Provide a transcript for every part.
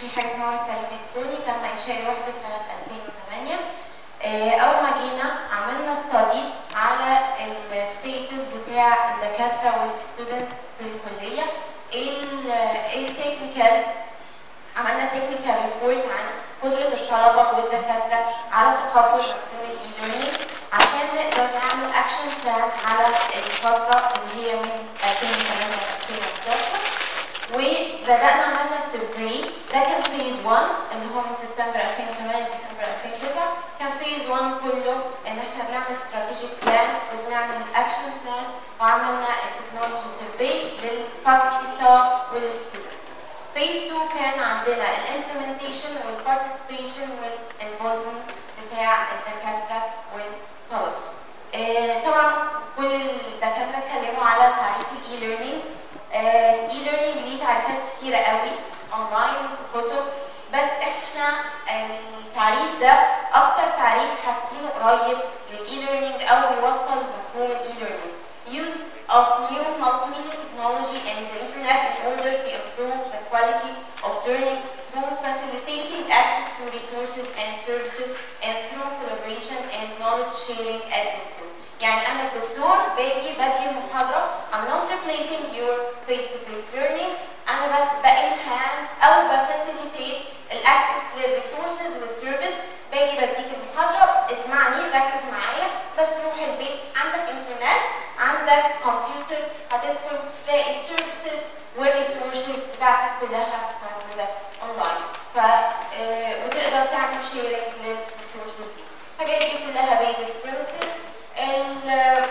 في حاجه اسمها التعليم الالكتروني تم انشاء الوحده سنه 2008 آه، اول ما جينا عملنا ستادي على الستيتس بتاع الدكاتره والستودنتس في الكليه ايه ال- ايه التكنيكال عملنا تكنيكال ريبورت عن قدره الطلبه والدكاتره على تقبل مفهوم الاي ليرنينج عشان نقدر نعمل اكشن بلان على الفتره اللي هي من 2008 ل 2011 وبدانا عملنا سيرفي ده كان فيز 1 اللي هو من سبتمبر 2008 لديسمبر 2009 كان فيز 1 كله ان احنا بنعمل استراتيجيك بلان وبنعمل الاكشن بلان وعملنا التكنولوجي سيرفي للفاكولتي ستاف والستودنتس فيز 2 كان عندنا الامبلمنتيشن والبارتيسيبيشن والانفولفمنت بتاع الدكاتره والطلبه آه، طبعا كل الدكاتره اتكلموا على تعريف الاي ليرنينج الاي ليرنينج ليه تعريفات كتيره قوي اونلاين في كتب بس احنا التعريف ده اكتر تعريف حاسينه قريب للاي ليرنينج او بيوصل مفهوم الاي ليرنينج use of new multimedia technology and the internet in order to improve the quality of learning through facilitating access to resources and services and through collaboration and knowledge sharing at distance. يعني أنا الدكتور باجي بدي محاضرة I'm not replacing your face-to-face learning أنا بس بانهانس أو بفاسيليتيت الأكسس للريسورسز والسيرفيس باجي بديك المحاضرة اسمعني ركز معايا بس روح البيت عندك انترنت عندك كمبيوتر هتدخل تلاقي السيرفيسز والريسورسز بتاعتك كلها موجودة اونلاين ف آه، وتقدر تعمل شيرنج للريسورسز دي الحاجات دي كلها بيزك برنسز ال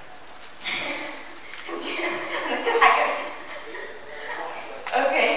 دي حاجة اوكي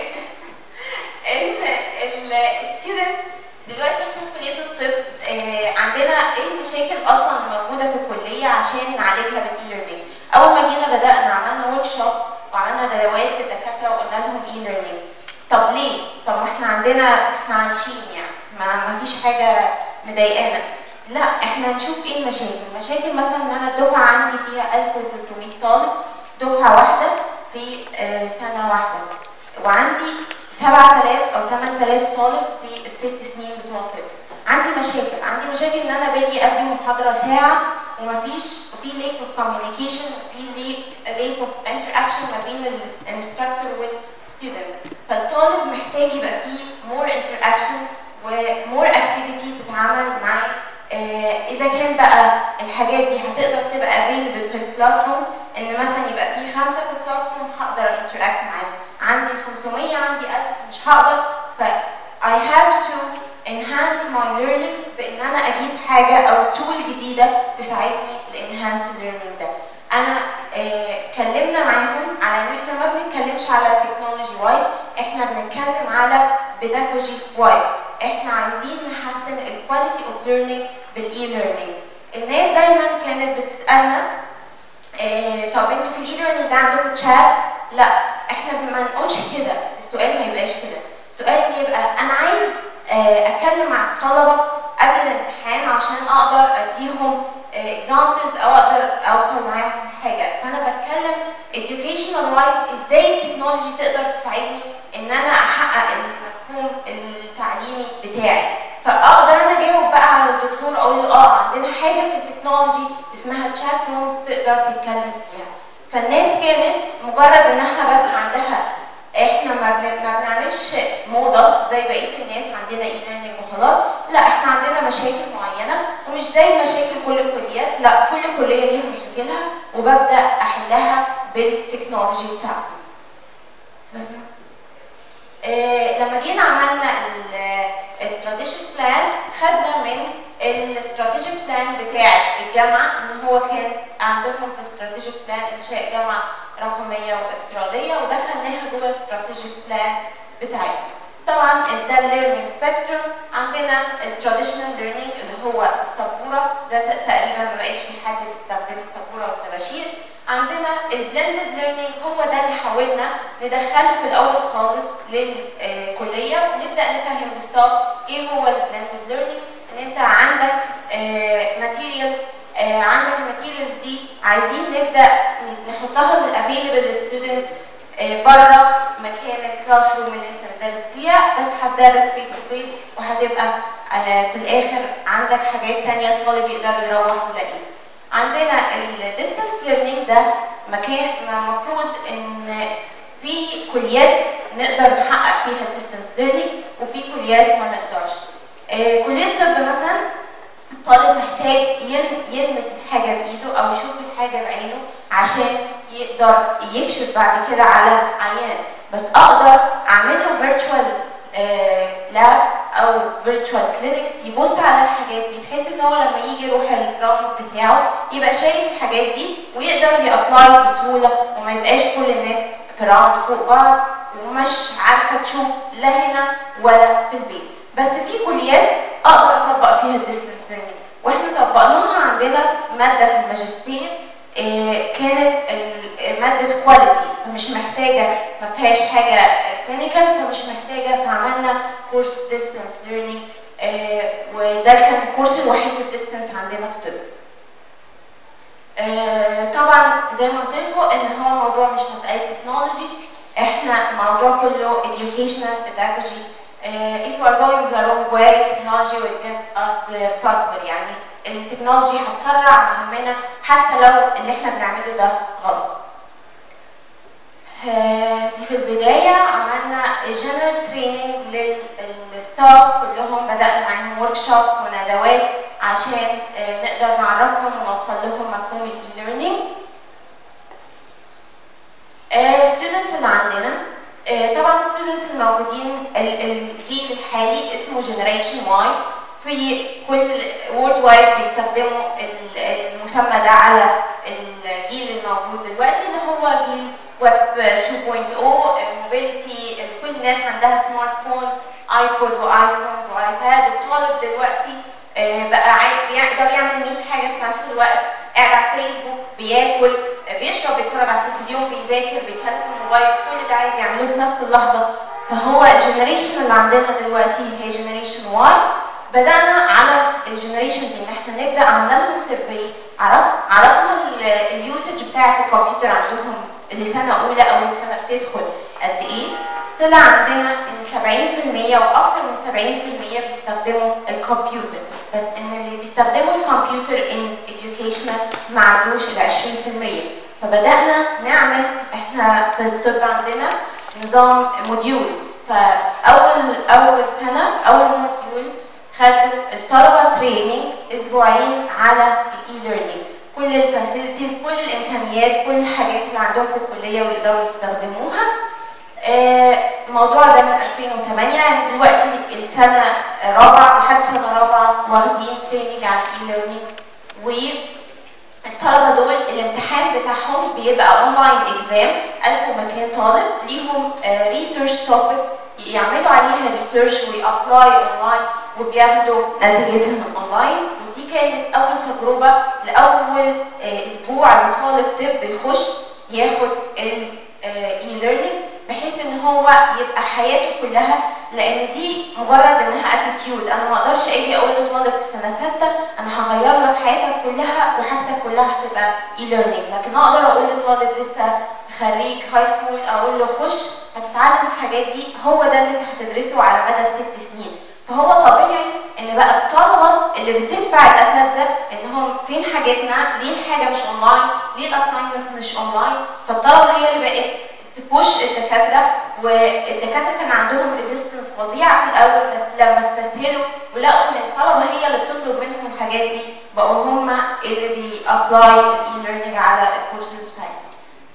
ان الستودنت دلوقتي احنا في كليه الطب آه، عندنا ايه المشاكل اصلا موجوده في الكليه عشان نعالجها بالاي ليرنينج اول ما جينا بدانا عملنا ورك شوب وعملنا ندوات للدكاتره وقلنا لهم اي ليرنينج طب ليه طب ما احنا عندنا احنا عايشين يعني ما ما فيش حاجه مضايقانا لا احنا نشوف ايه المشاكل المشاكل مثلا ان انا الدفعه عندي فيها 1300 طالب دفعه واحده في آه، سنه واحده وعندي 7000 او 8000 طالب في الست سنين بتوع الطب عندي مشاكل عندي مشاكل ان انا باجي ادي محاضره ساعه ومفيش في ليك اوف كوميونيكيشن في ليك اوف انتر اكشن ما بين الانستراكتور والستودنتس فالطالب محتاج يبقى فيه مور انتر اكشن ومور اكتيفيتي تتعامل معاه آه، اذا كان بقى الحاجات دي هتقدر تبقى افيلبل في الكلاس روم ان مثلا يبقى في خمسه في الكلاس روم هقدر انتراكت معاهم عندي 500 عندي 1000 مش هقدر ف I have to enhance my learning بان انا اجيب حاجه او tool جديده تساعدني لانهانس learning ده انا آه كلمنا معاهم على ان احنا ما بنتكلمش على تكنولوجي وايد احنا بنتكلم على بيداجوجي وايد احنا عايزين نحسن الكواليتي اوف ليرنينج بالاي ليرنينج الناس دايما كانت بتسالنا آه طب انتوا في الاي ليرنينج ده عندكم تشات لا احنا ما نقولش كده السؤال ما يبقاش كده السؤال يبقى انا عايز آه اتكلم مع الطلبه قبل الامتحان عشان اقدر اديهم اكزامبلز او اقدر اوصل معاهم حاجه فانا بتكلم educational wise ازاي التكنولوجي تقدر تساعدني ان انا احقق المفهوم التعليمي بتاعي فاقدر انا اجاوب بقى على الدكتور اقول له اه عندنا حاجه في التكنولوجي اسمها تشات رومز تقدر تتكلم فيها فالناس كانت مجرد انها بس عندها احنا ما بن- ما بنعملش موضه زي بقيه الناس عندنا اي ليرنينج وخلاص لا احنا عندنا مشاكل معينه ومش زي مشاكل كل الكليات لا كل كليه ليها مشاكلها وببدا احلها بالتكنولوجي بتاعتي بس آه، لما جينا عملنا الاستراتيجيك بلان خدنا من الاستراتيجيك بلان بتاع الجامعه ان هو كان عندهم في الاستراتيجيك بلان انشاء جامعه رقميه وافتراضيه ودخلناها جوه الاستراتيجيك بلان بتاعتنا طبعا ده الليرنينج سبيكتروم عندنا التراديشنال ليرنينج اللي هو السبوره ده ت- تقريبا ما بقاش في حد بيستخدم السبوره والطباشير عندنا البلندد ليرنينج هو ده اللي حاولنا ندخله في الاول خالص للكليه ونبدا نفهم الستاف ايه هو البلندد ليرنينج ان انت عندك ماتيريالز عندك الماتيريالز دي عايزين نبدا نحطها للافيلبل ستودنتس بره مكان الكلاس روم اللي انت بتدرس فيها بس هتدرس فيس تو فيس وهتبقى آه، في الاخر عندك حاجات تانية الطالب يقدر يروح يلاقيها. عندنا الديستانس ليرنينج ده مكان المفروض ان في كليات نقدر نحقق فيها الديستانس ليرنينج وفي كليات ما نقدرش. آه، كلية الطب مثلا الطالب محتاج يل- يلمس الحاجة بإيده أو يشوف الحاجة بعينه عشان يقدر يكشف بعد كده على عيان بس أقدر أعمل له فيرتشوال لاب أو فيرتشوال كلينكس يبص على الحاجات دي بحيث إن هو لما يجي يروح الراوند بتاعه يبقى شايف الحاجات دي ويقدر يابلاي بسهولة وما يبقاش كل الناس في راوند فوق بعض ومش عارفة تشوف لا هنا ولا في البيت بس في كليات اقدر اطبق فيها الديستنس ليرنينج واحنا طبقناها عندنا في ماده في الماجستير آه، كانت ال- ماده كواليتي فمش محتاجه ما فيهاش حاجه كلينيكال فمش محتاجه فعملنا كورس ديستنس ليرنينج وده كان الكورس الوحيد الديستنس عندنا في طب آه، طبعا زي ما قلت لكم ان هو الموضوع مش مساله تكنولوجي احنا الموضوع كله educational pedagogy uh, if we are going the wrong way technology will get us uh, faster يعني التكنولوجي هتسرع مهمنا حتى لو اللي احنا بنعمله ده غلط آه، دي في البداية عملنا جنرال تريننج للستاف كلهم بدأنا معاهم ورك شوبس وندوات عشان آه، نقدر نعرفهم ونوصل لهم مفهوم الاي ليرنينج ستودنتس اللي عندنا آه، طبعا الستودنتس الموجودين ال- الجيل الحالي اسمه جنريشن واي في كل وورد وايد بيستخدموا ال- المسمى ده على الجيل الموجود دلوقتي اللي هو جيل ويب 2.0 موبيليتي كل الناس عندها سمارت فون ايبود وايفون وايباد الطالب دلوقتي آه، بقى عاي- بيقدر يعمل 100 حاجه في نفس الوقت قاعد على فيسبوك بياكل آه، بيشرب بيتفرج على التلفزيون بيذاكر بيتكلم في الموبايل كل ده عايز يعمله في نفس اللحظه فهو الجنريشن اللي عندنا دلوقتي هي جنريشن واي بدانا على الجنريشن دي ان احنا نبدا عملنا لهم سيرفي عرف عرفنا اليوسج بتاعه الكمبيوتر عندهم اللي سنه اولى او اللي سنه بتدخل قد ايه طلع عندنا ان 70% واكثر من 70% بيستخدموا الكمبيوتر بس ان اللي بيستخدموا الكمبيوتر ان educational ما عدوش ال 20% فبدانا نعمل احنا في الطب عندنا نظام موديولز فاول اول سنه اول موديول خدوا الطلبه تريننج اسبوعين على الاي ليرنينج كل الفاسيلتيز كل الامكانيات كل الحاجات اللي عندهم في الكليه ويقدروا يستخدموها آه، الموضوع ده من 2008 يعني دلوقتي السنه رابعه لحد سنه رابعه واخدين تريننج على الاي ليرنينج والطلبه دول الامتحان بتاعهم بيبقى اونلاين اكزام 1200 طالب ليهم ريسيرش توبيك يعملوا عليها ريسيرش ويابلاي اونلاين وبياخدوا نتيجتهم اونلاين ودي كانت اول تجربه لاول آه، اسبوع لطالب طب يخش ياخد الاي ليرنينج بحيث ان هو يبقى حياته كلها لان دي مجرد انها اتيتيود انا ما اقدرش اجي اقول لطالب في سنه سته انا هغير لك حياتك كلها وحاجتك كلها هتبقى اي ليرنينج لكن اقدر اقول لطالب لسه خريج هاي سكول اقول له خش هتتعلم الحاجات دي هو ده اللي انت هتدرسه على مدى الست سنين فهو طبيعي ان بقى الطلبه اللي بتدفع الاساتذه انهم فين حاجتنا ليه الحاجه مش اونلاين ليه الاساينمنت مش اونلاين فالطلبه هي اللي بقت تبوش الدكاتره والدكاتره كان عندهم ريزيستنس فظيع في الاول بس لما استسهلوا ولقوا ان الطلبه هي اللي بتطلب منهم الحاجات دي بقوا هم اللي بيابلاي الاي ليرنينج على الكورسز بتاعتهم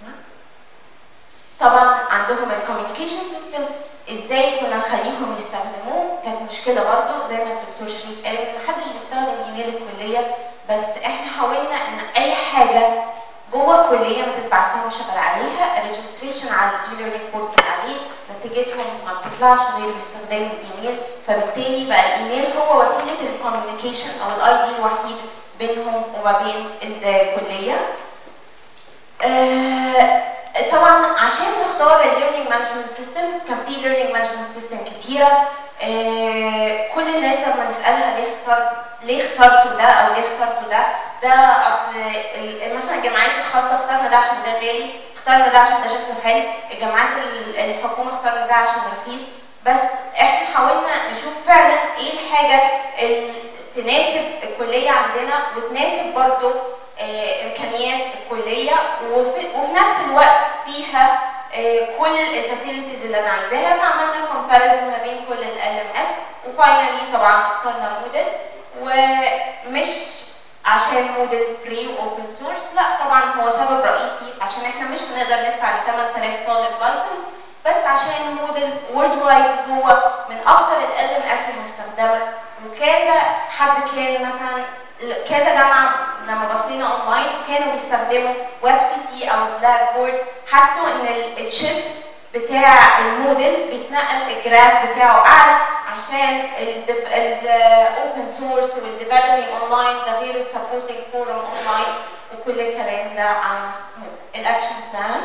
طبعا عندهم الكوميونيكيشن سيستم ازاي كنا نخليهم يستخدموه كانت مشكله برضو زي ما الدكتور شريف قال ان محدش بيستخدم ايميل الكليه بس احنا حاولنا ان اي حاجه جوه الكليه ما تتبعت لهم شغال عليها الريجستريشن على الاي ليرنينج بورتال عليه نتيجتهم ما بتطلعش غير باستخدام الايميل فبالتالي بقى الايميل هو وسيله الكوميونيكيشن او الاي دي الوحيد بينهم وما بين الكليه آه، طبعا عشان نختار الليرنينج مانجمنت سيستم كان في ليرنينج مانجمنت سيستم كتيره آه، كل الناس لما نسالها ليه اختار ليه اخترتوا ده او ليه اخترتوا ده ده اصل ال- مثلا الجامعات الخاصه اخترنا ده عشان ده غالي اخترنا ده عشان ده شكله حلو الجامعات ال- الحكومه اختارنا ده عشان رخيص بس احنا حاولنا نشوف فعلا ايه الحاجه اللي تناسب الكليه عندنا وتناسب برضو آه، امكانيات الكليه وفي, وفي نفس الوقت فيها آه، كل الفاسيلتيز اللي انا عايزاها فعملنا كومباريزن ما بين كل ال ام اس وفاينلي طبعا اخترنا موديل ومش عشان موديل فري واوبن سورس لا طبعا هو سبب رئيسي عشان احنا مش هنقدر ندفع ل 8000 طالب لايسنس بس عشان موديل وورلد وايد هو من اكتر ال ام اس المستخدمه وكذا حد كان مثلا كذا جامعه لما بصينا اونلاين كانوا بيستخدموا ويب سي تي او بلاك بورد حسوا ان ال- الشيفت بتاع الموديل بيتنقل الجراف بتاعه اعلى عشان الاوبن سورس والديفلوبينج اونلاين ده غير السبورتنج فورم اونلاين وكل الكلام ده عن الاكشن بلان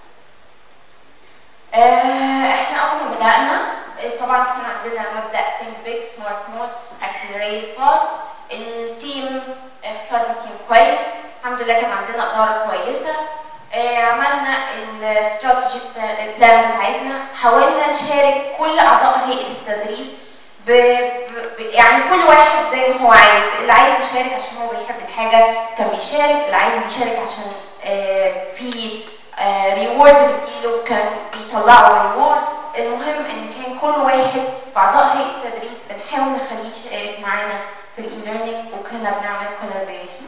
احنا اول ما بدانا آه، طبعا كان عندنا مبدا think big smart small accelerate fast التيم اخترنا تيم كويس الحمد لله كان عندنا اداره كويسه آه، عملنا الاستراتيجي بلان بتاعتنا حاولنا نشارك كل اعضاء هيئه التدريس ب... ب... يعني كل واحد زي ما هو عايز اللي عايز يشارك عشان هو بيحب الحاجه كان بيشارك اللي عايز يشارك عشان آه، في ريورد بتجيله كان بيطلعوا ريورد المهم ان كان كل واحد في اعضاء هيئه التدريس بنحاول نخليه يشارك معانا في الاي ليرنينج وكنا بنعمل كولابريشن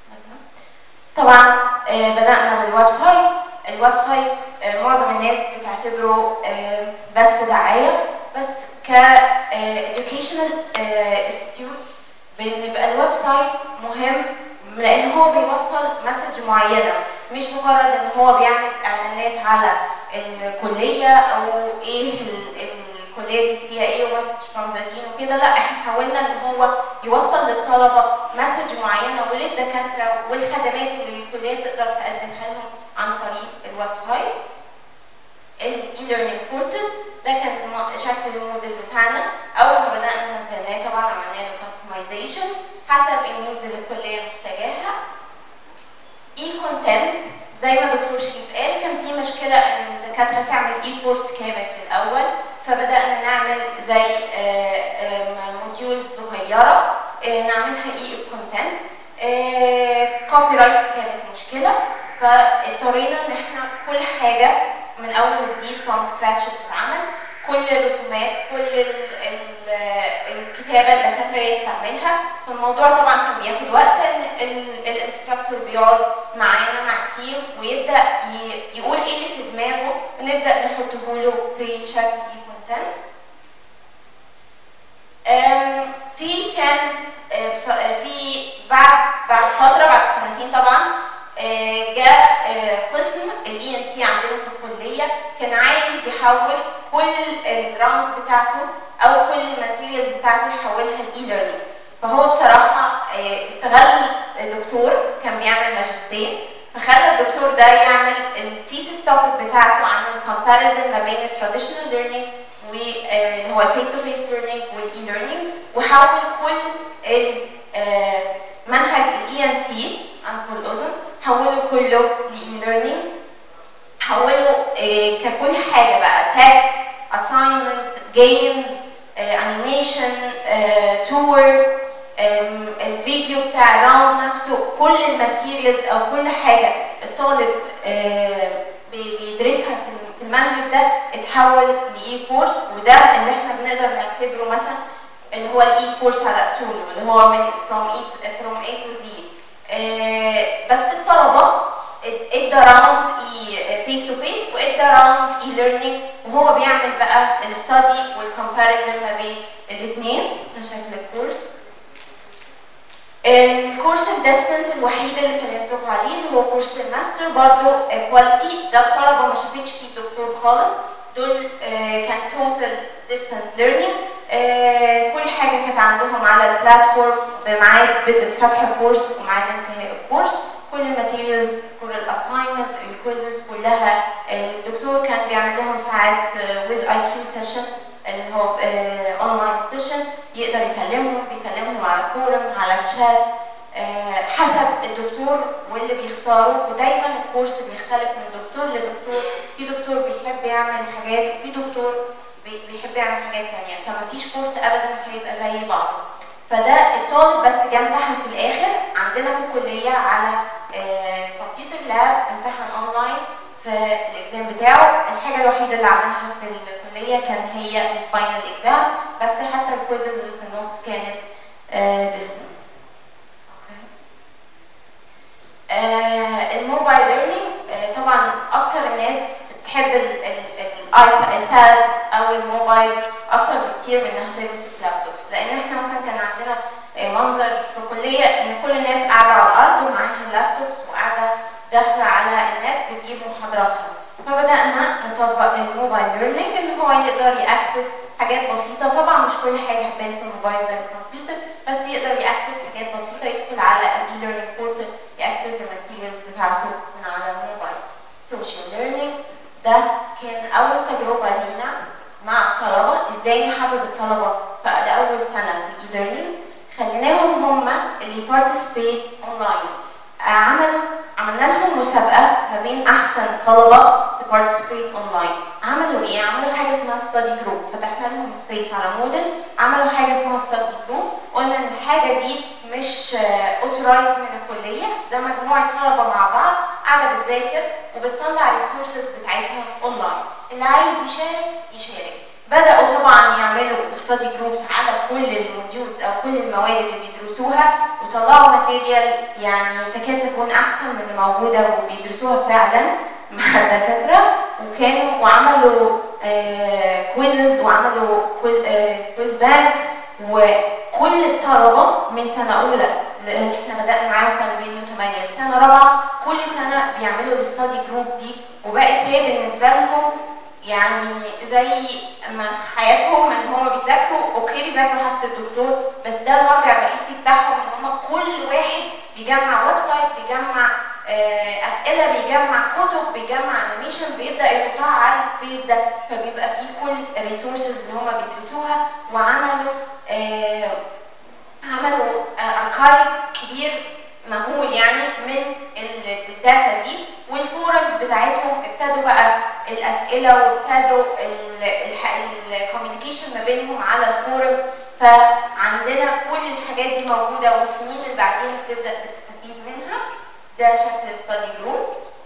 طبعا آه، بدانا بالويب سايت الويب سايت آه، معظم الناس بتعتبره آه، بس دعايه بس ك educational institute بنبقى الويب سايت مهم لان هو بيوصل مسج معينه مش مجرد ان هو بيعمل اعلانات على الكليه او ايه ال- الكليه دي فيها ايه ومسج تنظيمين وكده لا احنا حاولنا ان هو يوصل للطلبه مسج معينه وللدكاتره والخدمات اللي الكليه تقدر تقدمها لهم عن طريق الويب سايت الاي ليرنينج بورتال ده كان م- شكل الموديل بتاعنا اول ما بدانا نزلناه طبعا عملنا له كاستمايزيشن حسب النيدز اللي الكليه محتاجاها اي كونتنت زي ما دكتور شريف قال كان في مشكله ان الدكاتره تعمل اي كورس كامل في الاول فبدانا نعمل زي موديولز صغيره آه، نعملها اي كونتنت كوبي رايتس كانت مشكله فاضطرينا ان احنا كل حاجه من اول وجديد فروم سكراتش بتتعمل كل الرسومات كل ال ال الكتابه الدكاتره هي تعملها فالموضوع طبعا كان بياخد وقت لان الانستراكتور بيقعد معانا مع التيم ويبدا ي- يقول ايه اللي في دماغه ونبدا نحطه له في شكل اي كونتنت أم، في كان آه، بص- آه، في بعد بعد فتره بعد سنتين طبعا آه، جاء آه، قسم الاي ان تي عندنا في الكليه كان عايز يحول كل الدرامز بتاعته او كل الماتيريالز بتاعته يحولها لاي ليرنينج فهو بصراحه آه، استغل دكتور كان بيعمل ماجستير فخلى الدكتور ده يعمل الثيسيس توبيك بتاعته عن الكومباريزن ما بين التراديشنال ليرنينج واللي هو الفيس تو فيس ليرنينج والاي ليرنينج وحول كل ال- آه، منهج الاي ان تي انف والاذن حوله كله لاي ليرنينج حوله آه، ككل حاجه بقى تكست assignment جيمز انيميشن تور الفيديو بتاع الراوند نفسه كل الماتيريالز او كل حاجه الطالب آه، بي- بيدرسها في الم- في المنهج ده اتحول لاي كورس وده اللي احنا بنقدر نعتبره مثلا اللي هو الاي كورس على اصوله اللي هو من from A to, from A to Z آه، بس الطلبه اد- ادى راوند اي فيس تو فيس وادى راوند اي ليرنينج وهو بيعمل بقى الستادي والكومباريزن ما بين الاثنين ده شكل الكورس الكورس الديستنس الوحيد اللي كلمتكم عليه اللي هو كورس الماستر برضه كواليتي ده الطلبه ما شافتش فيه دكتور خالص دول آه، كان توتال ديستانس ليرنينج كل حاجه كانت عندهم على البلاتفورم بميعاد بدء فتح الكورس وميعاد انتهاء الكورس كل الماتيريالز كل الاساينمنت الكويزز كلها الدكتور كان بيعمل لهم ساعات ويز اي كيو سيشن اللي هو اونلاين سيشن يقدر يكلمهم بيكلمهم على فورم على تشات حسب الدكتور واللي بيختاره ودايما الكورس بيختلف من دكتور لدكتور في دكتور بيحب يعمل حاجات وفي دكتور بي- بيحب يعمل حاجات تانية فما فيش كورس ابدا هيبقى زي بعض فده الطالب بس جه امتحن في الاخر عندنا في الكليه على كمبيوتر لاب امتحن اونلاين في الاكزام بتاعه الحاجه الوحيده اللي عملها في الكليه كان هي الفاينل اكزام بس حتى الكويزز اللي في النص كانت ديستنس الموبايل ليرنينج طبعا اكتر الناس بتحب الايباد او الموبايلز اكتر بكتير من انها تلبس اللابتوبس لان احنا مثلا كان عندنا آه، منظر في الكليه ان كل الناس قاعده على الارض ومعاها اللابتوبس وقاعده داخله على النت بتجيب محاضراتها فبدانا نطبق الموبايل ليرنينج ان هو يقدر ياكسس حاجات بسيطه طبعا مش كل حاجه هتبان في الموبايل زي الكمبيوتر بس يقدر ياكسس حاجات بسيطه يدخل على الاي ليرنينج بورتال ياكسس الماتيريالز بتاعته من على الموبايل سوشيال ليرنينج ده كان اول تجربه لينا مع الطلبه ازاي نحبب الطلبه في اول سنه في الاي ليرنينج خليناهم هم اللي بارتيسيبيت اونلاين عملوا عملنا لهم مسابقه ما بين احسن طلبه تبارتيسيبيت اونلاين عملوا ايه عملوا حاجه اسمها ستادي جروب فتحنا لهم سبيس على مودل عملوا حاجه اسمها ستادي جروب قلنا ان الحاجه دي مش اوثرايز من الكليه ده مجموعه طلبه مع بعض قاعده بتذاكر وبتطلع الريسورسز بتاعتها اونلاين اللي عايز يشارك يشارك بدأوا طبعا يعملوا ستادي جروبس على كل الموديولز او كل المواد اللي بيدرسوها وطلعوا ماتيريال يعني تكاد تكون احسن من اللي موجوده وبيدرسوها فعلا مع الدكاتره وكانوا وعملوا كويزز وعملوا كويز بانك وكل الطلبه من سنه اولى لان احنا بدانا معاهم كانوا بين 8 لسنه رابعه كل سنه بيعملوا الستادي جروب دي وبقت هي بالنسبه لهم يعني زي ما حياتهم ان هم بيذاكروا اوكي بيذاكروا حتى الدكتور بس ده المرجع الرئيسي بتاعهم ان هم كل واحد بيجمع ويب سايت بيجمع آه، اسئله بيجمع كتب بيجمع انيميشن بيبدا يحطها على السبيس ده فبيبقى فيه كل الريسورسز اللي هم بيدرسوها وعملوا آه، عملوا اركايف كبير مهول يعني من ال- الداتا دي والفورمز بتاعتهم ابتدوا بقى الاسئله وابتدوا الكوميونيكيشن ما بينهم على الفورمز فعندنا كل الحاجات دي موجوده والسنين اللي بعدين بتبدا تستفيد منها ده شكل الستادي جروب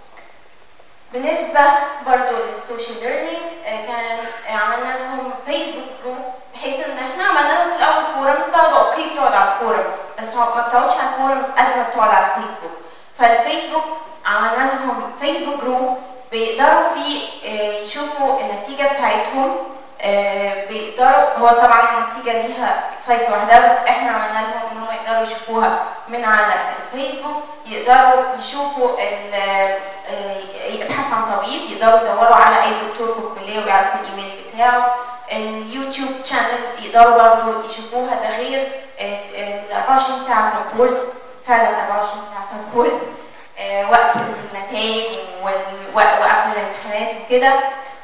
بالنسبه برضو للسوشيال ليرنينج كان عملنا لهم فيسبوك جروب بحيث ان احنا عملنا لهم في الاول فورم الطلبه اوكي بتقعد على الفورم بس ما ما بتقعدش على الفورم قد ما بتقعد على الفيسبوك فالفيسبوك عملنا لهم فيسبوك جروب بيقدروا فيه آه، يشوفوا النتيجه بتاعتهم آه، بيقدروا هو طبعا النتيجه ليها سايت لوحدها بس احنا عملنا لهم ان هم يقدروا يشوفوها من على الفيسبوك يقدروا يشوفوا ال- آه، يبحث عن طبيب يقدروا يدوروا على اي دكتور في الكليه ويعرفوا الايميل بتاعه اليوتيوب شانل يقدروا برضه يشوفوها ده غير ال ال 24 ساعه سبورت فعلا 24 ساعه سبورت آه، وقت النتائج وال- وق- وقبل الامتحانات وكده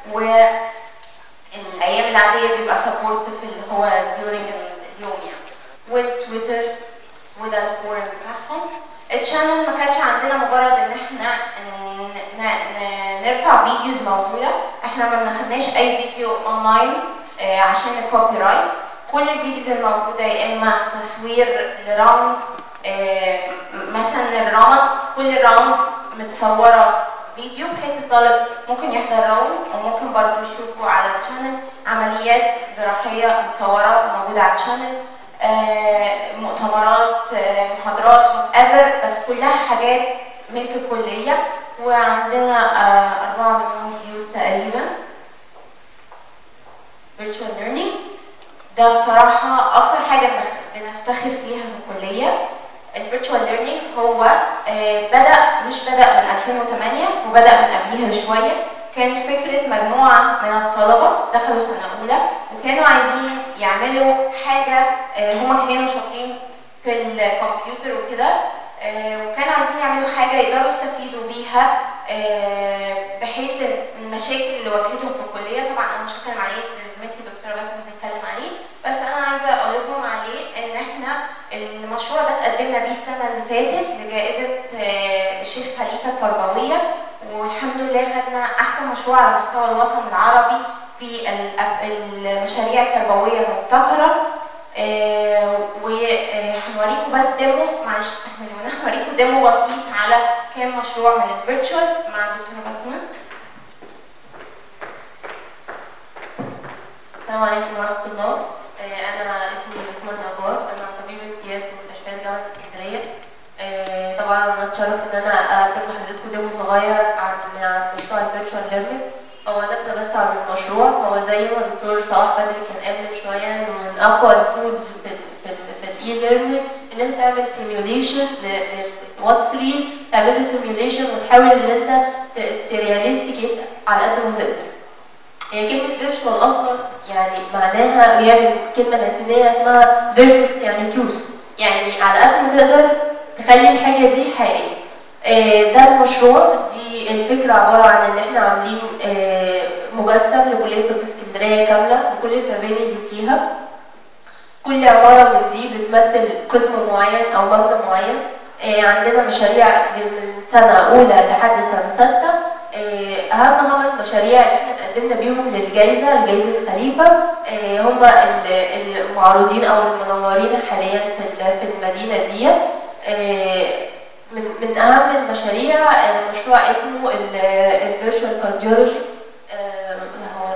والايام العاديه بيبقى سبورت في اللي هو during اليوم يعني والتويتر وده الفورم بتاعهم الشانل ما كانش عندنا مجرد ان احنا ن- ن- ن- نرفع فيديوز موجوده احنا ما بناخدناش اي فيديو اونلاين آه، عشان الكوبي رايت كل الفيديوز الموجوده يا اما تصوير لراوند آه، مثلا الراوند كل راوند متصوره فيديو بحيث الطالب ممكن يحضر راوند وممكن برضه يشوفوا على الشانل عمليات جراحيه متصوره وموجوده على الشانل آه، مؤتمرات آه، محاضرات ايفر بس كلها حاجات ملك الكليه وعندنا آه، 4 مليون فيوز تقريبا virtual learning ده بصراحة أكتر حاجة بنخ- بنفتخر فيها في الكلية الفيرتشوال ليرنينج هو آه، بدأ مش بدأ من 2008 وبدأ من قبليها بشوية كانت فكرة مجموعة من الطلبة دخلوا سنة أولى وكانوا عايزين يعملوا حاجة آه، هما كانوا شاطرين في الكمبيوتر وكده آه، وكانوا عايزين يعملوا حاجة يقدروا يستفيدوا بيها آه، بحيث إن المشاكل اللي واجهتهم في الكلية طبعا أنا مش هتكلم عليه زميلتي الدكتورة بس بتتكلم عليه بس أنا عايزة أقول لكم عليه إن إحنا المشروع المشروع ده اتقدمنا بيه السنة اللي فاتت لجائزة آه، الشيخ خليفة التربوية والحمد لله خدنا أحسن مشروع على مستوى الوطن العربي في الأب- المشاريع التربوية المبتكرة آه، وهنوريكم بس ديمو معلش استحملونا هنوريكم ديمو بسيط على كام مشروع من الفيرتشوال مع دكتورة بسمة السلام عليكم ورحمة الله آه، أنا اسمي بسمة نجار أنا طبيب امتياز في مستشفيات جامعة اسكندرية آه، طبعا أنا اتشرف إن أنا أقدم لحضرتكم ديمو صغير عن عن مشروع الفيرتشوال ليرنينج هو نبذة بس عن المشروع هو زي ما الدكتور صلاح بدري كان قال من شوية إنه من أقوى التولز في ال في ال في الإي ليرنينج إن أنت تعمل سيميوليشن لواتس ريل تعمل له سيميوليشن وتحاول إن أنت ترياليستيكيت على قد ما تقدر. هي كلمة فيرتشوال أصلا يعني معناها هي كلمة لاتينية اسمها فيرتوس يعني تروس يعني على قد ما تقدر تخلي الحاجة دي حقيقية. آه، ده المشروع دي الفكرة عبارة عن إن إحنا عاملين آه، مجسم لكلية طب اسكندرية كاملة بكل المباني اللي فيها. كل عبارة من دي بتمثل قسم معين أو مبنى معين. آه، عندنا مشاريع من سنة أولى لحد سنة ستة. آه، أهم خمس مشاريع اللي إحنا تقدمنا بيهم للجائزة لجائزة خليفة آه، هم ال- المعروضين أو المنورين حاليا في ال- في المدينة دي آه، من من أهم المشاريع آه، مشروع اسمه الفيرتشوال كارديولوجي هو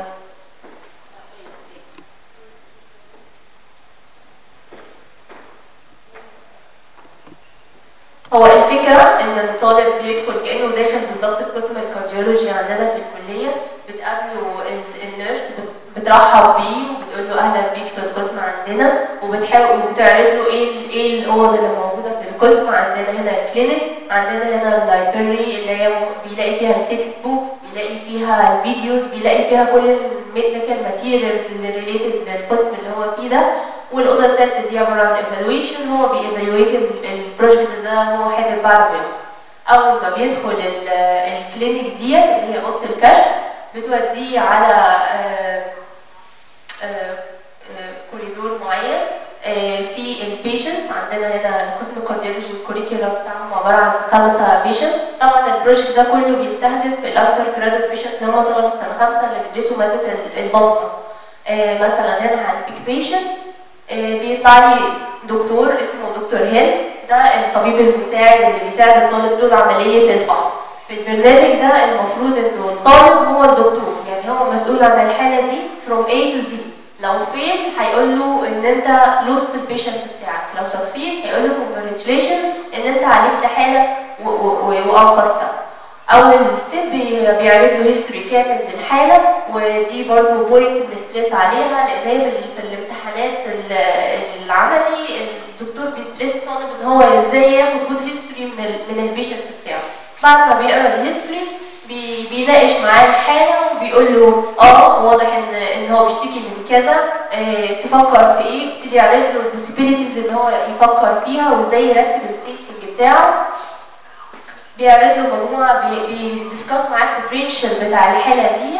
هو الفكرة إن الطالب بيدخل كأنه داخل بالظبط في قسم الكارديولوجي عندنا في الكلية بتقابله ال- النيرس بت- بترحب بيه وبتقول له أهلا بيك في القسم عندنا وبتحاول وبتعرض له إيه ال- إيه الأوض اللي موجودة في القسم عندنا هنا الكلينيك عندنا هنا اللايبرري اللي هي م- بيلاقي فيها التكست بوكس بيلاقي فيها الفيديوز بيلاقي فيها كل الميديكال ماتيريال اللي ريليتد للقسم اللي هو فيه ده والاوضه الثالثه دي عباره عن ايفالويشن هو بيفالويت البروجكت ده هو حابب بعد منه اول ما بيدخل ال- الكلينيك دي اللي هي اوضه الكشف بتوديه على آه، آه، آه، كوريدور معين آه، في البيشنت عندنا هنا قسم الكارديولوجي الكوريكولا بتاعهم عباره عن خمسه بيشنت طبعا البروجكت ده كله بيستهدف الاكتر جراد بيشنت اللي هم طلبه سنه خمسه اللي بيدرسوا ماده ال- البطنه آه، مثلا هنا على البيك بيشنت آه، بيطلع لي دكتور اسمه دكتور هيل ده الطبيب المساعد اللي بيساعد الطالب طول عملية الفحص في البرنامج ده المفروض انه الطالب هو الدكتور يعني هو مسؤول عن الحالة دي from A to Z لو فين هيقول له ان انت lost البيشنت بتاعك لو succeed هيقول له congratulations ان انت عالجت حالة و- و- و- وانقذتها اول ستيب بيعرض له هيستوري كامل للحاله ودي برضو بوينت بنستريس عليها لان هي في في الامتحانات ال- العملي الدكتور بيستريس الطالب ان هو ازاي ياخد جود هيستوري من ال من البيشنت بتاعه بعد ما بيقرا الهيستوري بي بيناقش معاه الحاله وبيقول له اه واضح ان ان هو بيشتكي من كذا اه تفكر في ايه يبتدي يعرض له البوسيبيليتيز ان هو يفكر فيها وازاي يرتب السيتنج بتاعه بيعرض له مجموعة بي- بيدسكاس معاه الديفرنشال بتاع الحالة دي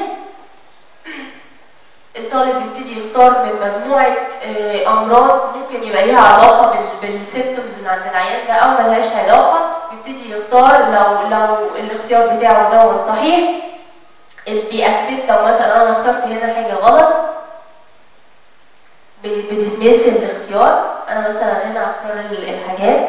الطالب بيبتدي يختار من مجموعة آه، أمراض ممكن يبقى ليها علاقة بالسيمتومز اللي عند العيان ده أو ملهاش علاقة يبتدي يختار لو لو الاختيار بتاعه دوت صحيح بيأكسبت لو مثلا أنا اخترت هنا حاجة غلط بتسميس الاختيار أنا مثلا هنا أختار ال- الحاجات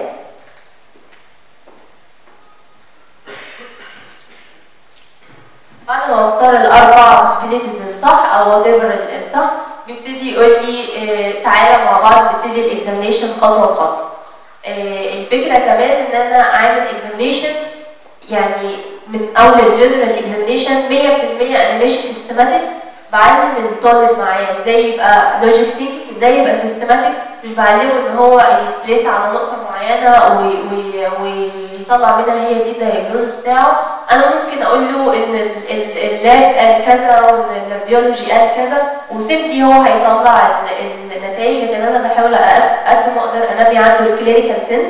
بعد ما اختار الاربع possibilities الصح او وات ايفر الصح بيبتدي يقول لي آه، تعالى مع بعض نبتدي الاكزامينشن خطوه بخطوه آه، الفكره كمان ان انا اعمل اكزامينشن يعني من اول الجنرال اكزامينشن 100% انا ماشي سيستماتيك بعلم الطالب معايا ازاي يبقى لوجيك ثينكينج ازاي يبقى سيستماتيك مش بعلمه ان هو يستريس على نقطه معينه وي- وي- ويطلع منها هي دي الدايجنوز بتاعه انا ممكن اقول له ان ال- ال- اللاب قال كذا وان الراديولوجي قال كذا وسيمبلي هو هيطلع ال- النتائج لكن انا بحاول أ- قد ما اقدر انمي عنده الكلينيكال سنس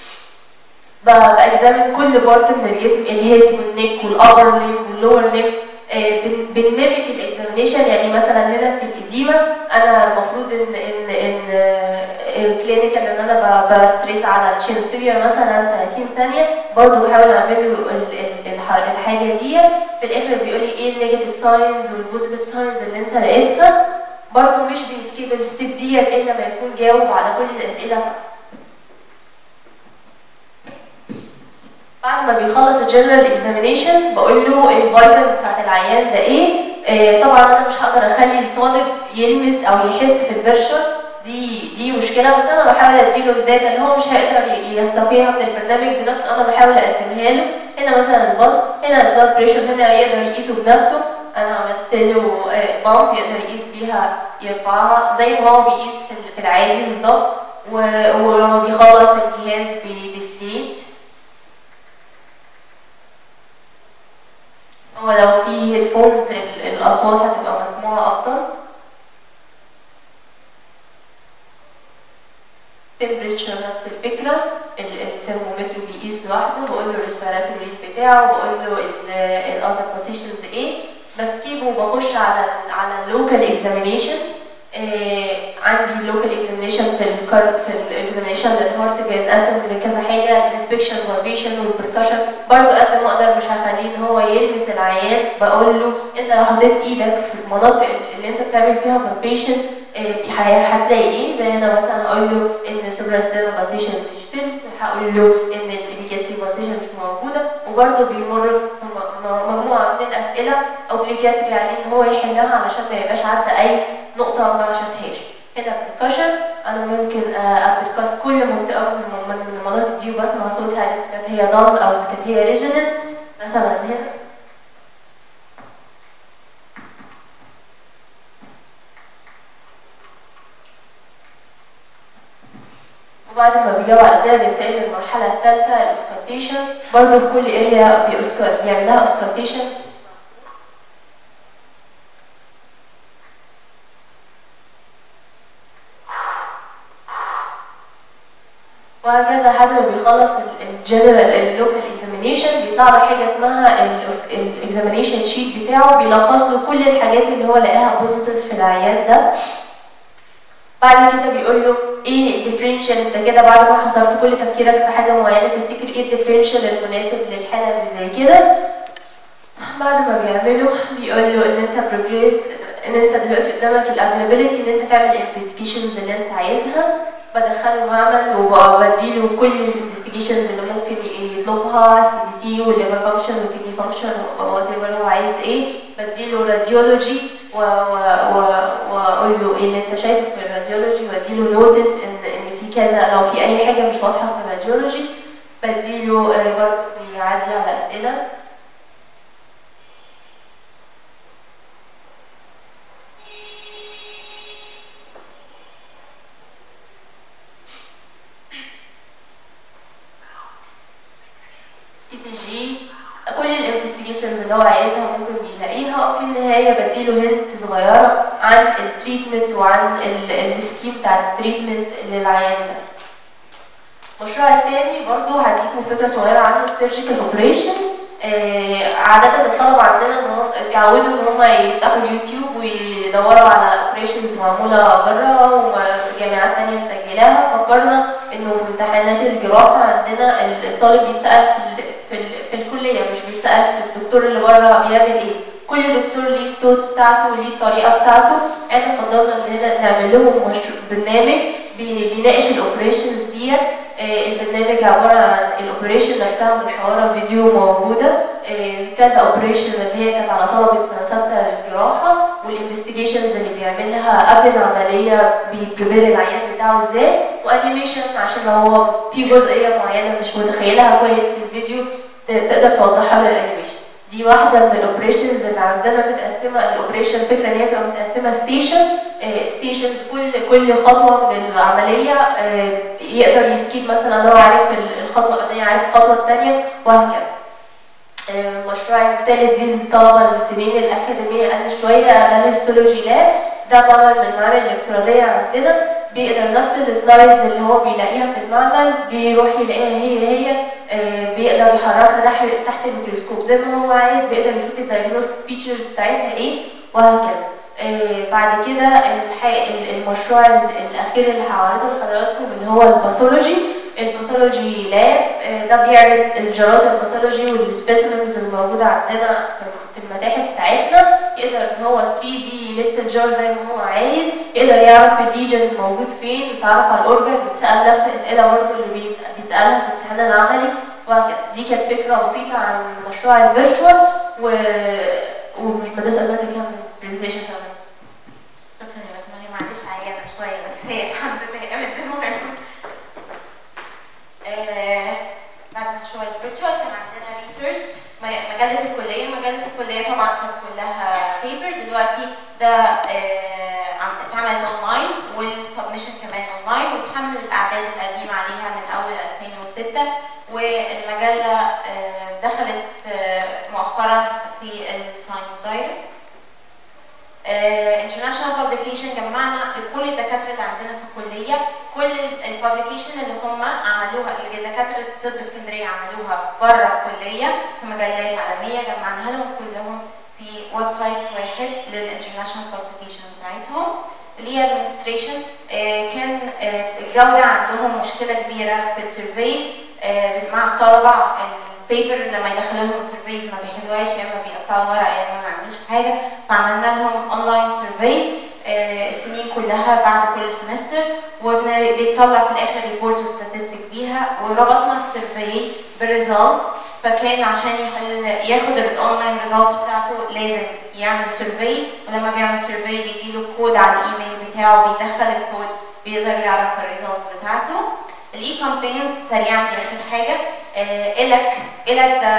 باكزامن كل بارت من الجسم الهيد والنيك والابر ليم واللور ليم بنميمك الاكزامينيشن يعني مثلا هنا في الاديمه انا المفروض ان ان ان كلينيكال ان انا ب- بستريس على الشين فيلير مثلا 30 ثانيه برضه بحاول اعمل له ال- ال- الح- الحاجه دي في الاخر بيقول لي ايه النيجاتيف ساينز والبوزيتيف ساينز اللي انت لقيتها برضه مش بيسكيب الستيب ديت الا ما يكون جاوب على كل الاسئله صح بعد ما بيخلص الجنرال اكزامينيشن بقول له الفيتامينز بتاعت العيان ده ايه آه طبعا انا مش هقدر اخلي الطالب يلمس او يحس في الفيرشن دي دي مشكله بس انا بحاول اديله الداتا اللي هو مش هيقدر ي- يستوفيها من البرنامج بنفسه انا بحاول اقدمها له هنا مثلا البلس هنا البلد بريشر هنا يقدر يقيسه بنفسه انا عملت له بامب يقدر يقيس بيها يرفعها زي ما هو بيقيس في ال- في العادي بالظبط و- ولما بيخلص الجهاز بيديفليت هو لو في هيدفونز ال- الاصوات هتبقى مسموعه اكتر temperature نفس الفكرة ال- الترمومتر بيقيس لوحده بقول له الريسبيراتوري ريت بتاعه بقول له الاذر بوزيشنز ايه بسكيبه وبخش على ال على اللوكال اكزامينيشن عندي اللوكال اكزامينيشن في الكار في الاكزامينيشن للهارت بيتقسم لكذا حاجه الانسبكشن والفيشن والبركشن برضه قد ما اقدر مش هخليه ان هو يلمس العيان بقول له انت لو حطيت ايدك في المناطق اللي انت بتعمل فيها بالبيشن هتلاقي ايه زي انا مثلا اقول له ان السوبراستينال باسيشن مش فيت هقول له ان الابيجاتسي باسيشن مش موجوده وبرضه بيمر في م- م- مجموعه من الاسئله اوبليجاتري عليه ان هو يحلها علشان ما يبقاش عدى اي نقطه ما شافهاش هنا بركشن انا ممكن ابركاس كل منطقه من من من المناطق دي وبسمع صوتها اذا كانت هي ضم او اذا كانت هي ريجونال مثلا هنا وبعد ما بيجاوب على الأسئلة بينتقل للمرحلة الثالثة الأوسكالتيشن برضه في كل اريا بيعمل لها أوسكالتيشن وهكذا لحد ما بيخلص الجنرال اللوكال اكزامينيشن بيطلع له حاجه اسمها الاكزامينيشن شيت بتاعه بيلخص له كل الحاجات اللي هو لقاها بوزيتيف في العيان ده بعد كده بيقول له ايه الديفرنشال انت كده بعد ما حصرت كل تفكيرك في حاجه معينه تفتكر ايه الديفرنشال المناسب للحاله اللي زي كده بعد ما بيعمله بيقول له ان انت بروجريس ان انت دلوقتي قدامك الافيلابيلتي ان انت تعمل الانفستيجيشنز اللي انت عايزها بدخله معمل وبديله كل الانفستيجيشنز اللي ممكن يطلبها سي بي سي والليفر فانكشن والكدني فانكشن وات ايفر هو عايز ايه بديله راديولوجي واقول له ايه اللي انت شايفه في الراديولوجي واديله نوتس ان ان في كذا لو في اي حاجه مش واضحه في الراديولوجي بديله آه، برضه بيعدي على اسئله اي سي جي كل الانفستيجيشنز اللي هو عايزها ممكن بيلاقيها وفي النهايه بديله هنت صغيره عن التريتمنت وعن السكيم بتاع التريتمنت للعيان ده المشروع الثاني برضه هديكم فكره صغيره عنه السيرجيكال اوبريشنز عادة الطلبة عندنا ان هم اتعودوا ان هم يفتحوا اليوتيوب ويدوروا على اوبريشنز معمولة بره وجامعات تانية مسجلاها فكرنا انه في امتحانات الجراحة عندنا الطالب بيتسأل في, ال في, ال في الكلية مش بيتسأل في الدكتور اللي بره بيعمل ايه كل دكتور ليه ستوتس بتاعته وليه الطريقة بتاعته احنا فضلنا اننا نعمل لهم مشروع برنامج بي- بيناقش الاوبريشنز ديت آه، البرنامج عبارة عن الاوبريشن نفسها متصورة فيديو موجودة آه، كذا اوبريشن اللي هي كانت على طلبة سنة ستة للجراحة والانفستيجيشنز اللي بيعملها قبل العملية بيبريبير العيان بتاعه ازاي وانيميشن عشان لو هو في جزئية معينة مش متخيلها كويس في الفيديو ت- تقدر توضحها بالانيميشن دي واحدة من الاوبريشنز اللي عندنا متقسمة الاوبريشن فكرة ان هي بتبقى متقسمة ستيشن ستيشنز كل كل خطوة من العملية آه، يقدر يسكيب مثلا لو عارف ال- الخطوة الأولانية عارف الخطوة الثانية وهكذا. آه، المشروع الثالث دي الطلبة السنين الأكاديمية قل شوية ده الهيستولوجي لاب ده معمل من المعامل الافتراضية عندنا بيقدر نفس السلايدز اللي هو بيلاقيها في المعمل بيروح يلاقيها هي هي آه، بيقدر يحركها تحت تحت الميكروسكوب زي ما هو عايز بيقدر يشوف الدايجنوستيك فيتشرز بتاعتها ايه وهكذا آه، بعد كده الح- ال- المشروع ال- الاخير اللي هعرضه لحضراتكم اللي هو الباثولوجي الباثولوجي لاب آه، ده بيعرض الجرات الباثولوجي والسبيسيمنز الموجوده عندنا في- في المتاحف بتاعتنا يقدر ان هو 3 دي يلف الجار زي ما هو عايز يقدر يعرف الليجن موجود فين يتعرف على الاورجن بيتسال نفس الاسئله برضه اللي بيس- بيتسالها في الامتحان العملي وهكذا دي كانت فكره بسيطه عن مشروع الفيرتشوال و ومش بدأت أقدر أكمل برزنتيشن كمان شكرا يا بسمة هي معلش عيانة شوية بس هي الحمد لله قامت المهم آه، بعد مشروع الفيرتشوال كان عندنا ريسيرش مجلة الكلية مجلة الكلية طبعا كانت كلها بيبر دلوقتي ده آه، عم- اتعمل اونلاين والسبمشن كمان اونلاين وتحمل الاعداد القديمة عليها من اول 2006 والمجلة آه، دخلت آه، مؤخرا في الساينس دايركت انترناشونال بابليكيشن جمعنا لكل الدكاتره اللي عندنا في الكليه كل البابليكيشن اللي هم عملوها اللي دكاتره طب اسكندريه عملوها بره الكليه في مجلات عالميه جمعناها لهم كلهم في ويب سايت واحد للانترناشونال بابليكيشن بتاعتهم اللي هي administration آه، كان آه، الجوده عندهم مشكله كبيره في السيرفيز مع الطلبه البيبر لما يدخلوا لهم السيرفيز ما بيحلوهاش يا اما بيقطعوا ورق يا اما ما يعملوش حاجه فعملنا لهم اونلاين سيرفيز السنين كلها بعد كل سمستر وبيطلع في الاخر ريبورت وستاتستيك بيها وربطنا السيرفي بالريزلت فكان عشان يحل ياخد الاونلاين ريزلت بتاعته لازم يعمل سيرفي ولما بيعمل سيرفي بيجيله كود على الايميل بتاعه بيدخل الكود بيقدر يعرف الريزلت بتاعته الاي كامبينز سريعا دي اخر حاجه آه، الك الك ده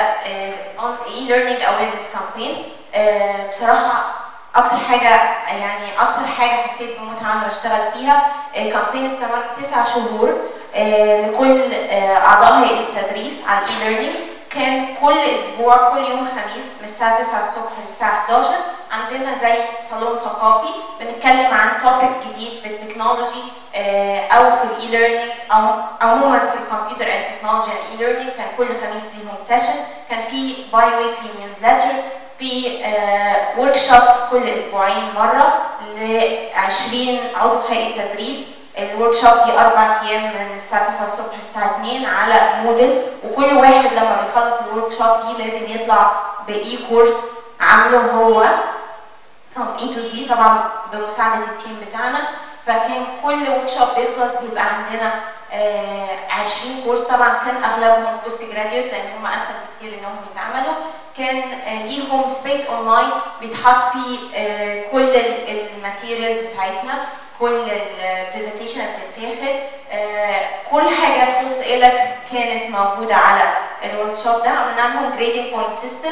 اي ليرنينج اويرنس كامبين بصراحه اكتر حاجه يعني اكتر حاجه حسيت بمتعه وانا بشتغل فيها كامبين استمر تسع شهور آه، لكل آه، اعضاء هيئه التدريس على الاي ليرنينج كان كل اسبوع كل يوم خميس من الساعه 9 الصبح للساعه 11 عندنا زي صالون ثقافي بنتكلم عن توبيك جديد في التكنولوجي آه، او في الاي ليرنينج او عموما في الكمبيوتر اند تكنولوجي اند اي ليرنينج كان كل خميس ليهم سيشن كان في باي ويكلي نيوزلتر في ورك شوبس كل اسبوعين مره ل 20 عضو هيئه تدريس الورك شوب دي اربع ايام من الساعه 9 الصبح للساعه 2 على موديل وكل واحد لما بيخلص الورك شوب دي لازم يطلع باي كورس عامله هو اي تو زي طبعا بمساعده التيم بتاعنا فكان كل ورك شوب بيخلص بيبقى عندنا آه 20 كورس طبعا كان اغلبهم بوست جراديوت لان هم اسهل كتير انهم يتعملوا كان آه ليهم سبيس اونلاين بيتحط فيه آه كل الماتيريالز بتاعتنا كل البرزنتيشن اللي بتتاخد آه كل حاجه تخص إلك كانت موجوده على الورك شوب ده عملنا لهم جريدنج بوينت سيستم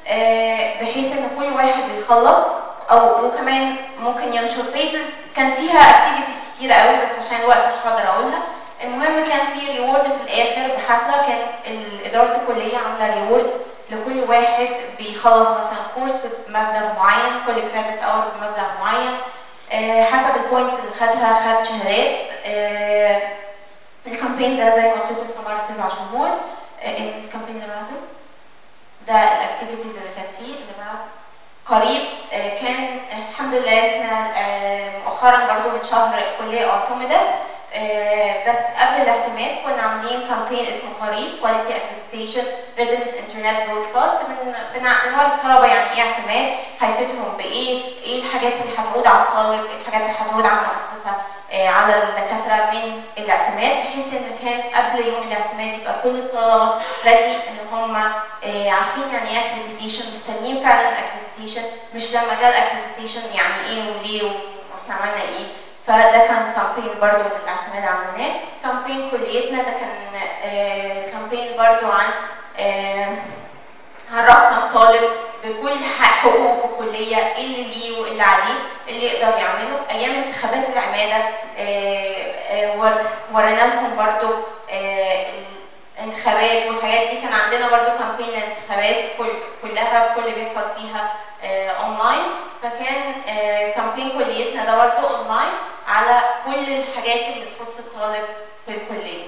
بحيث ان كل واحد بيخلص او وكمان ممكن ينشر بيبرز كان فيها اكتيفيتيز كتيره قوي بس عشان الوقت مش هقدر اقولها المهم كان في ريورد في الاخر بحفله كان اداره الكليه عامله ريورد لكل واحد بيخلص مثلا كورس بمبلغ معين كل كريدت اور بمبلغ معين آه حسب البوينتس اللي خدها خد شهادات آه الكامبين ده زي ما قلت لكم استمر تسع شهور آه الكامبين اللي بعده ده الاكتيفيتيز اللي كانت فيه اللي بعده قريب كان الحمد لله احنا مؤخرا برضو من شهر كليه اعتمدت بس قبل الاعتماد كنا عاملين كامبين اسمه قريب كواليتي اكريديتيشن ريدنس انترنت برودكاست بنوري الطلبه يعني ايه اعتماد هيفيدهم بايه ايه الحاجات اللي هتعود على الطالب ايه الحاجات اللي هتعود على المؤسسه على الدكاتره من الاعتماد بحيث ان كان قبل يوم الاعتماد يبقى كل الطلبه ريدي ان هم عارفين يعني ايه اكريديتيشن مستنيين فعلا اكريديتيشن مش لما جه الاكريديتيشن يعني ايه وليه واحنا عملنا ايه فده كان كامبين برضو للاعتماد عملناه كامبين كليتنا ده كان آه كامبين برضو عن آه عرفنا الطالب بكل حقوقه في الكليه ايه اللي ليه وايه اللي عليه اللي يقدر يعمله ايام انتخابات العماده آه ورينا لهم برضو الانتخابات والحاجات دي كان عندنا برضو كامبين الانتخابات كل كلها كل بيحصل فيها اونلاين فكان كامبين كليتنا ده برضو اونلاين على كل الحاجات اللي تخص الطالب في الكليه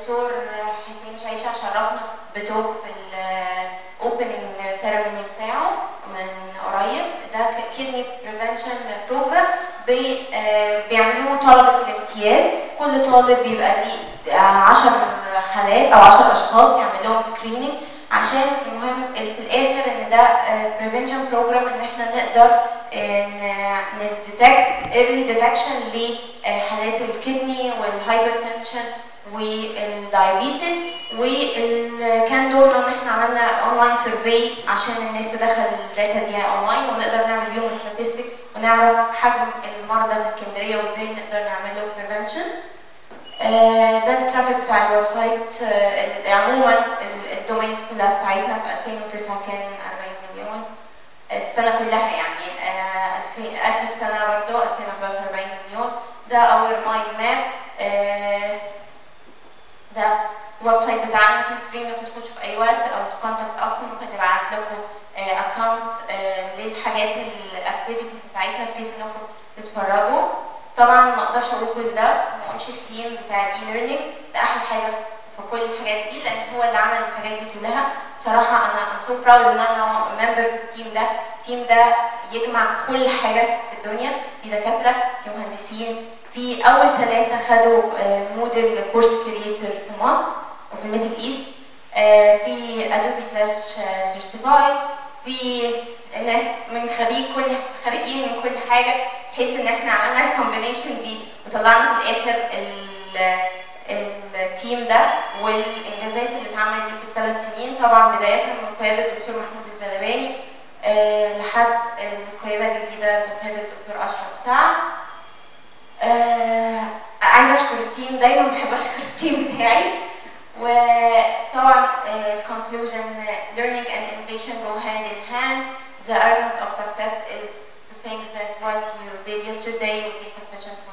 الدكتور حسين شايشة شرفنا بتوك في الاوبننج سيرموني بتاعه من قريب ده كدني بريفنشن بروجرام بيعملوه طلبة الامتياز كل طالب بيبقى ليه 10 حالات او 10 اشخاص يعمل لهم سكريننج عشان المهم في الاخر ان ده بريفنشن بروجرام ان احنا نقدر نديتكت ايرلي ديتكشن لحالات الكدني والهايبرتنشن والدايابيتس وكان دورنا ان احنا عملنا اونلاين سيرفي عشان الناس تدخل الداتا دي اونلاين ونقدر نعمل بيهم ستاتستيك ونعرف حجم المرضى في اسكندريه وازاي نقدر نعمل له بريفنشن ده الترافيك بتاع الويب سايت آه، عموما الدومينز كلها بتاعتنا في 2009 كان 40 مليون آه، في السنه كلها يعني آه، في اخر سنه برضه 2011 40 مليون ده اور مايند ماب ده الويب سايت بتاعنا فيه فري انكم تخشوا في اي وقت او تكونتاكت اصلا ممكن تبعت لكم اكونت للحاجات الاكتيفيتيز بتاعتنا بحيث انكم تتفرجوا طبعا ما اقدرش اقول كل ده ما اقولش التيم بتاع الاي ليرنينج ده احلى حاجه في كل الحاجات دي لان هو اللي عمل الحاجات دي كلها بصراحه انا ام سو براود ان انا ممبر في التيم ده التيم ده يجمع كل حاجه في الدنيا في دكاتره في مهندسين في اول ثلاثه خدوا موديل كورس كريتور في مصر وفي الميدل ايست في ادوبي فلاش سيرتيفايد في ناس من خريج كل خريجين من كل حاجه بحيث ان احنا عملنا الكومبينيشن دي وطلعنا في الاخر التيم ده والانجازات اللي اتعملت دي في الثلاث سنين طبعا بدايه من قياده الدكتور محمود الزلباني أه لحد القياده الجديده بقياده الدكتور اشرف سعد أه عايزه اشكر التيم دايما بحب اشكر التيم بتاعي وطبعا conclusion learning and innovation go hand in hand the earnings of success is to think that what you did yesterday will be sufficient